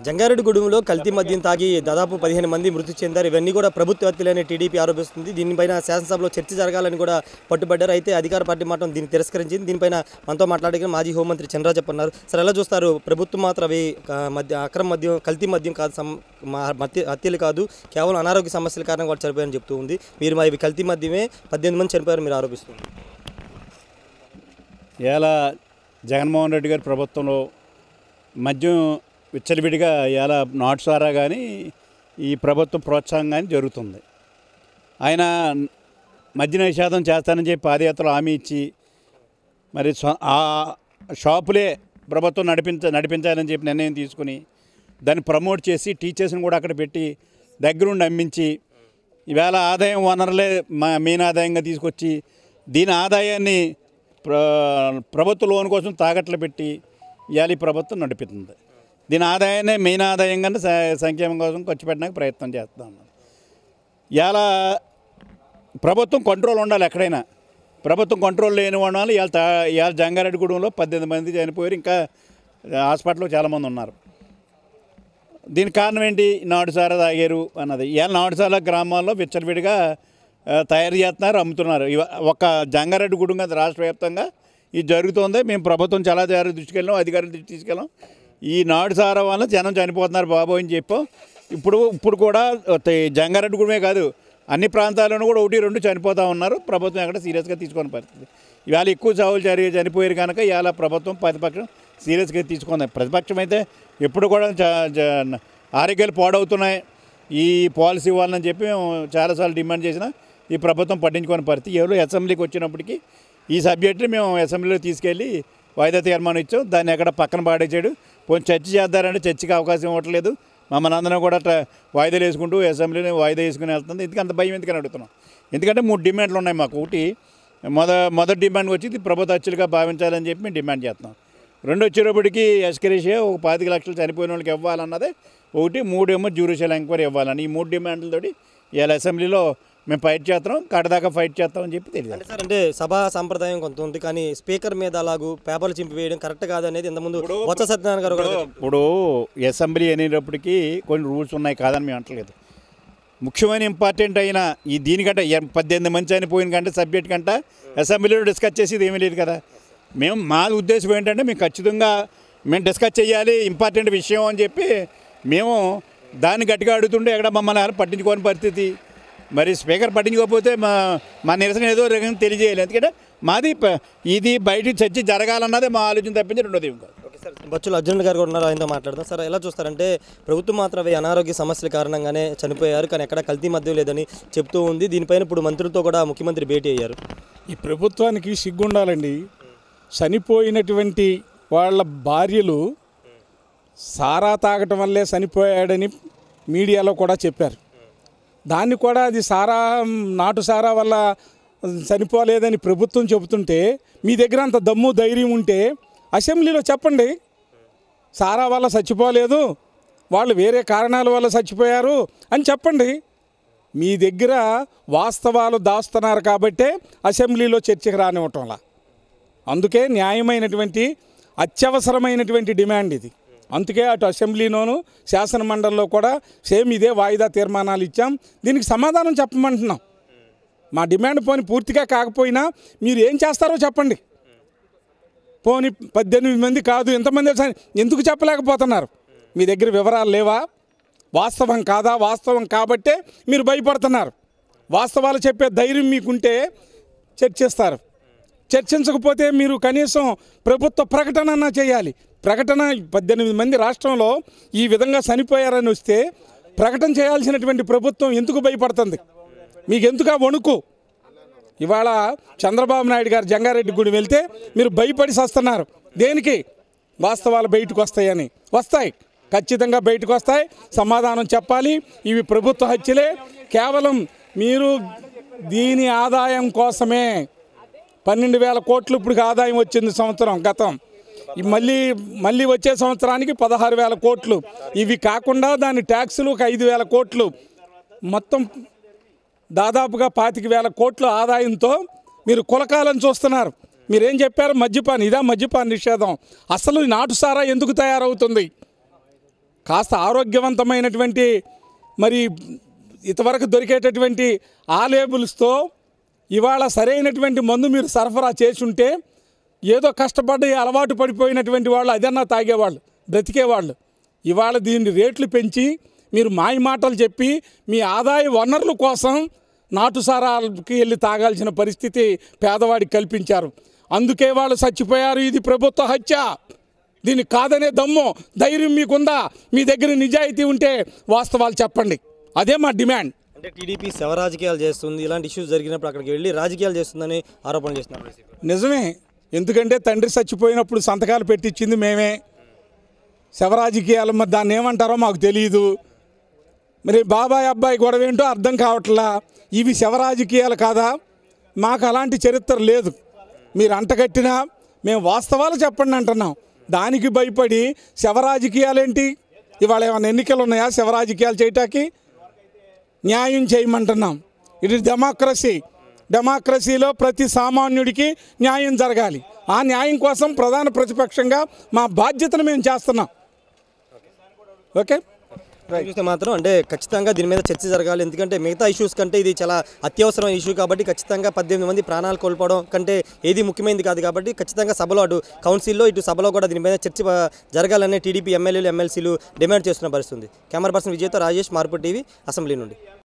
జంగారెడ్డిగూడెంలో కల్తీ మద్యం తాగి దాదాపు పదిహేను మంది మృతి చెందారు ఇవన్నీ కూడా ప్రభుత్వ హత్యలని టీడీపీ ఆరోపిస్తుంది దీనిపైన శాసనసభలో చర్చ జరగాలని కూడా పట్టుబడ్డారు అయితే అధికార పార్టీ మాత్రం దీన్ని తిరస్కరించింది దీనిపైన మనతో మాట్లాడిన మాజీ హోంమంత్రి చంద్రరాజప్ప అన్నారు సార్ ఎలా చూస్తారు ప్రభుత్వం మాత్రం అవి క- మద్య అక్రమ మద్యం కల్తీ మద్యం కాదు సమ్ మా- మత్య హత్యలు కాదు కేవలం అనారోగ్య సమస్యల కారణంగా వాళ్ళు చనిపోయారని చెప్తూ ఉంది మీరు మరి ఇవి కల్తీ మద్యమే పద్దెనిమిది మంది చనిపోయారు మీరు ఆరోపిస్తుంది ఇలా జగన్మోహన్ రెడ్డి గారి ప్రభుత్వంలో మద్యం విచ్చలవిడిగా ఇలా నాటు సారా కానీ ఈ ప్రభుత్వం ప్రోత్సాహం కానీ జరుగుతుంది ఆయన మద్య నిషేధం చేస్తానని చెప్పి పాదయాత్రలో హామీ ఇచ్చి మరి స్వ- ఆ షాపులే ప్రభుత్వం నడిపించ నడిపించాలని చెప్పి నిర్ణయం తీసుకుని దాన్ని ప్రమోట్ చేసి టీచర్స్ని కూడా అక్కడ పెట్టి దగ్గరుండి అమ్మించి ఈవేళ ఆదాయం వనరులే మా మెయిన్ ఆదాయంగా తీసుకొచ్చి దీని ఆదాయాన్ని ప్ర ప్రభుత్వ లోన్ కోసం తాకట్లు పెట్టి ఇవాళ ఈ ప్రభుత్వం నడిపిస్తుంది దీని ఆదాయాన్ని మెయిన్ ఆదాయం కన్నా స- సంక్షేమం కోసం ఖర్చు పెట్టడానికి ప్రయత్నం చేస్తాం ఇవాళ ప్రభుత్వం కంట్రోల్ ఉండాలి ఎక్కడైనా ప్రభుత్వం కంట్రోల్ లేని వాళ్ళు ఇవాళ తా ఇవాళ జంగారెడ్డిగూడెంలో పద్దెనిమిది మంది చనిపోయారు ఇంకా హాస్పిటల్లో చాలామంది ఉన్నారు దీనికి కారణం ఏంటి నాటుసారా తాగారు అన్నది ఇవాళ నాటుసారా గ్రామాల్లో విచ్చలవిడిగా ఆ, తయారు చేస్తున్నారు అమ్ముతున్నారు ఇవ- ఒక జంగారెడ్డి గుడి కాదు రాష్ట్ర వ్యాప్తంగా ఇది జరుగుతుంది మేము ప్రభుత్వం చాలా జాగ్రత్త దృష్టికి వెళ్ళాం అధికారుల దృష్టికి తీసుకెళ్ళాం ఈ నాటుసారా వల్ల జనం చనిపోతున్నారు బాబు అని చెప్పాం ఇప్పుడు ఇప్పుడు కూడా త- జంగారెడ్డి గుడిమే కాదు అన్ని ప్రాంతాల్లోనూ కూడా ఒకటి రెండు చనిపోతూ ఉన్నారు ప్రభుత్వం ఎక్కడ సీరియస్గా తీసుకొని పరిస్థితి ఇవాళ ఎక్కువ చావులు జరిగి చనిపోయారు కనుక ఇవాళ ప్రభుత్వం ప్రతిపక్షం సీరియస్గా తీసుకుంది ప్రతిపక్షం అయితే ఎప్పుడు కూడా చ- జ- ఆరోగ్యాలు పాడవుతున్నాయి ఈ పాలసీ ఇవ్వాలని చెప్పి మేము చాలాసార్లు డిమాండ్ చేసినా ఈ ప్రభుత్వం పట్టించుకొని పరిస్థితి ఎవరు అసెంబ్లీకి వచ్చినప్పటికీ ఈ సబ్జెక్ట్ని మేము అసెంబ్లీలో తీసుకెళ్ళి వాయిదా తీర్మానం ఇచ్చాం దాన్ని ఎక్కడ పక్కన పాడేసాడు పోనీ చర్చ చేద్దారంటే చర్చకి అవకాశం ఇవ్వట్లేదు మమ్మల్ని అందరం కూడా అట్లా వాయిదాలు వేసుకుంటూ అసెంబ్లీని వాయిదా వేసుకుని వెళ్తుంది ఎందుకు అంత భయం ఎందుకని అడుగుతున్నాం ఎందుకంటే మూడు డిమాండ్లు ఉన్నాయి మాకు ఒకటి మొద మొదటి డిమాండ్ వచ్చి ఇది ప్రభుత్వ హత్యలుగా భావించాలని చెప్పి మేము డిమాండ్ చేస్తున్నాం రెండు వచ్చేటప్పటికి ఎస్కరేషే ఒక పాతిక లక్షలు చనిపోయిన వాళ్ళకి ఇవ్వాలన్నదే ఒకటి మూడు ఏమో జ్యూడిషియల్ ఎంక్వైరీ ఇవ్వాలని ఈ మూడు డిమాండ్లతోటి ఇవాళ అసెంబ్లీలో మేము ఫైట్ చేస్తున్నాం కడదాకా ఫైట్ చేస్తామని చెప్పి తెలియదు అంటే సార్ అంటే సభా సాంప్రదాయం కొంత ఉంది కానీ స్పీకర్ మీద అలాగూ పేపర్లు చింపివేయడం కరెక్ట్ కాదనేది ఇంతకుముందు బొత్స సత్యనారాయణ గారు కూడా ఇప్పుడు అసెంబ్లీ అనేటప్పటికి కొన్ని రూల్స్ ఉన్నాయి కాదని మేము అంటలేదు ముఖ్యమైన ఇంపార్టెంట్ అయిన ఈ దీనికంటే ఎం- పద్దెనిమిది మంది చనిపోయిన కంటే సబ్జెక్ట్ కంటే అసెంబ్లీలో డిస్కస్ చేసేది ఏమీ లేదు కదా మేము మా ఉద్దేశం ఏంటంటే మేము ఖచ్చితంగా మేము డిస్కస్ చేయాలి ఇంపార్టెంట్ విషయం అని చెప్పి మేము దాన్ని గట్టిగా అడుగుతుంటే ఎక్కడ మమ్మల్ని ఎవరు పట్టించుకోని పరిస్థితి మరి స్పీకర్ పట్టించుకోకపోతే మా మా నిరసన ఏదో రకంగా తెలియజేయాలి ఎందుకంటే మాది ప- ఇది బయట చర్చ జరగాలన్నదే మా ఆలోచన తప్పించి రెండోది ఏం కాదు ఓకే సార్ బచ్చుల అర్జున్ గారు కూడా ఉన్నారు ఆయనతో మాట్లాడదాం సార్ ఎలా చూస్తారంటే ప్రభుత్వం మాత్రం అవి అనారోగ్య సమస్యల కారణంగానే చనిపోయారు కానీ ఎక్కడ కల్తీ మద్యం లేదని చెప్తూ ఉంది దీనిపైన ఇప్పుడు మంత్రులతో కూడా ముఖ్యమంత్రి భేటీ అయ్యారు ఈ ప్రభుత్వానికి సిగ్గుండాలండి చనిపోయినటువంటి వాళ్ళ భార్యలు సారా తాగటం వల్లే చనిపోయాడని మీడియాలో కూడా చెప్పారు దాన్ని కూడా అది సారా నాటు సారా వల్ల చనిపోలేదని ప్రభుత్వం చెబుతుంటే మీ దగ్గర అంత దమ్ము ధైర్యం ఉంటే అసెంబ్లీలో చెప్పండి సారా వల్ల చచ్చిపోలేదు వాళ్ళు వేరే కారణాల వల్ల చచ్చిపోయారు అని చెప్పండి మీ దగ్గర వాస్తవాలు దాస్తున్నారు కాబట్టే అసెంబ్లీలో చర్చకు రానివ్వటంలా అందుకే న్యాయమైనటువంటి అత్యవసరమైనటువంటి డిమాండ్ ఇది అందుకే అటు అసెంబ్లీలోను శాసన మండలిలో కూడా సేమ్ ఇదే వాయిదా తీర్మానాలు ఇచ్చాం దీనికి సమాధానం చెప్పమంటున్నాం మా డిమాండ్ పోని పూర్తిగా కాకపోయినా మీరు ఏం చేస్తారో చెప్పండి పోని పద్దెనిమిది మంది కాదు ఎంతమంది చని- ఎందుకు చెప్పలేకపోతున్నారు మీ దగ్గర వివరాలు లేవా వాస్తవం కాదా వాస్తవం కాబట్టే మీరు భయపడుతున్నారు వాస్తవాలు చెప్పే ధైర్యం మీకుంటే చర్చిస్తారు చర్చించకపోతే మీరు కనీసం ప్రభుత్వ ప్రకటన అన్నా చేయాలి ప్రకటన పద్దెనిమిది మంది రాష్ట్రంలో ఈ విధంగా చనిపోయారని వస్తే ప్రకటన చేయాల్సినటువంటి ప్రభుత్వం ఎందుకు భయపడుతుంది మీకు ఎందుకు ఆ వణుకు ఇవాళ చంద్రబాబు నాయుడు గారు జంగారెడ్డి గుడి వెళ్తే మీరు భయపడి వస్తున్నారు దేనికి వాస్తవాలు బయటకు వస్తాయని వస్తాయి ఖచ్చితంగా బయటకు వస్తాయి సమాధానం చెప్పాలి ఇవి ప్రభుత్వ హత్యలే కేవలం మీరు దీని ఆదాయం కోసమే పన్నెండు వేల కోట్లు ఇప్పుడు ఆదాయం వచ్చింది సంవత్సరం గతం ఈ మళ్ళీ మళ్ళీ వచ్చే సంవత్సరానికి పదహారు వేల కోట్లు ఇవి కాకుండా దాని ట్యాక్సులు ఒక ఐదు వేల కోట్లు మొత్తం దాదాపుగా పాతిక వేల కోట్ల ఆదాయంతో మీరు కులకాలను చూస్తున్నారు మీరేం చెప్పారు మద్యపాన్ ఇదా మద్యపాన్ నిషేధం అసలు ఈ నాటు సారా ఎందుకు తయారవుతుంది కాస్త ఆరోగ్యవంతమైనటువంటి మరి ఇంతవరకు దొరికేటటువంటి ఆ లేబుల్స్తో ఇవాళ సరైనటువంటి మందు మీరు సరఫరా చేసి ఉంటే ఏదో కష్టపడి అలవాటు పడిపోయినటువంటి వాళ్ళు అదన్నా తాగేవాళ్ళు బ్రతికేవాళ్ళు ఇవాళ దీన్ని రేట్లు పెంచి మీరు మాయ మాటలు చెప్పి మీ ఆదాయ వనరుల కోసం నాటుసారాలకి వెళ్ళి తాగాల్సిన పరిస్థితి పేదవాడికి కల్పించారు అందుకే వాళ్ళు చచ్చిపోయారు ఇది ప్రభుత్వ హత్య దీన్ని కాదనే దమ్ము ధైర్యం మీకుందా మీ దగ్గర నిజాయితీ ఉంటే వాస్తవాలు చెప్పండి అదే మా డిమాండ్ అంటే టీడీపీ శవ రాజకీయాలు చేస్తుంది ఇలాంటి ఇష్యూస్ జరిగినప్పుడు అక్కడికి వెళ్ళి రాజకీయాలు చేస్తుందని ఆరోపణలు చేస్తున్నారు వైసీపీ నిజమే ఎందుకంటే తండ్రి చచ్చిపోయినప్పుడు సంతకాలు పెట్టించింది మేమే శవరాజకీయాలు మరి దాన్ని ఏమంటారో మాకు తెలియదు మరి బాబాయ్ అబ్బాయి గొడవ ఏంటో అర్థం కావట్లా ఇవి శవరాజకీయాలు కాదా మాకు అలాంటి చరిత్ర లేదు మీరు అంటగట్టినా మేము వాస్తవాలు చెప్పండి అంటున్నాం దానికి భయపడి శవరాజకీయాలేంటి ఇవాళ ఏమైనా ఎన్నికలు ఉన్నాయా శవరాజకీయాలు చేయటానికి న్యాయం చేయమంటున్నాం ఇది డెమోక్రసీ డెమోక్రసీలో ప్రతి సామాన్యుడికి న్యాయం జరగాలి ఆ న్యాయం కోసం ప్రధాన ప్రతిపక్షంగా మా బాధ్యతను మేము చేస్తున్నాం ఓకే చూస్తే మాత్రం అంటే ఖచ్చితంగా దీని మీద చర్చ జరగాలి ఎందుకంటే మిగతా ఇష్యూస్ కంటే ఇది చాలా అత్యవసరం ఇష్యూ కాబట్టి ఖచ్చితంగా పద్దెనిమిది మంది ప్రాణాలు కోల్పోవడం కంటే ఏది ముఖ్యమైనది కాదు కాబట్టి ఖచ్చితంగా సభలో అటు కౌన్సిల్లో ఇటు సభలో కూడా దీని మీద చర్చ ఆ, జరగాలనే టీడీపీ ఎమ్మెల్యేలు ఎమ్మెల్సీలు డిమాండ్ చేస్తున్న పరిస్థితుంది కెమెరా పర్సన్ విజయ్తో రాజేష్ మార్పు టీవీ అసెంబ్లీ నుండి